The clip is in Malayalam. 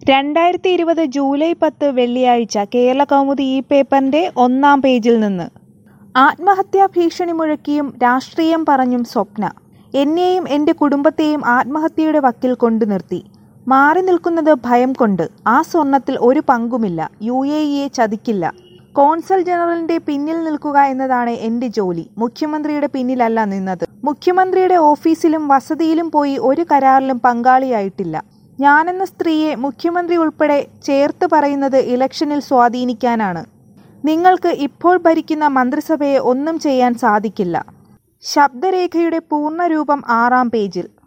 രണ്ടായിരത്തി ഇരുപത് ജൂലൈ പത്ത് വെള്ളിയാഴ്ച കേരളകൗമുദി ഈ പേപ്പറിന്റെ ഒന്നാം പേജിൽ നിന്ന് ആത്മഹത്യാ ഭീഷണി മുഴക്കിയും രാഷ്ട്രീയം പറഞ്ഞും സ്വപ്ന എന്നെയും എന്റെ കുടുംബത്തെയും ആത്മഹത്യയുടെ വക്കിൽ കൊണ്ടു നിർത്തി മാറി നിൽക്കുന്നത് ഭയം കൊണ്ട് ആ സ്വർണത്തിൽ ഒരു പങ്കുമില്ല യു എ ഇയെ ചതിക്കില്ല കോൺസൽ ജനറലിന്റെ പിന്നിൽ നിൽക്കുക എന്നതാണ് എന്റെ ജോലി മുഖ്യമന്ത്രിയുടെ പിന്നിലല്ല നിന്നത് മുഖ്യമന്ത്രിയുടെ ഓഫീസിലും വസതിയിലും പോയി ഒരു കരാറിലും പങ്കാളിയായിട്ടില്ല ഞാനെന്ന സ്ത്രീയെ മുഖ്യമന്ത്രി ഉൾപ്പെടെ ചേർത്ത് പറയുന്നത് ഇലക്ഷനിൽ സ്വാധീനിക്കാനാണ് നിങ്ങൾക്ക് ഇപ്പോൾ ഭരിക്കുന്ന മന്ത്രിസഭയെ ഒന്നും ചെയ്യാൻ സാധിക്കില്ല ശബ്ദരേഖയുടെ പൂർണ്ണരൂപം ആറാം പേജിൽ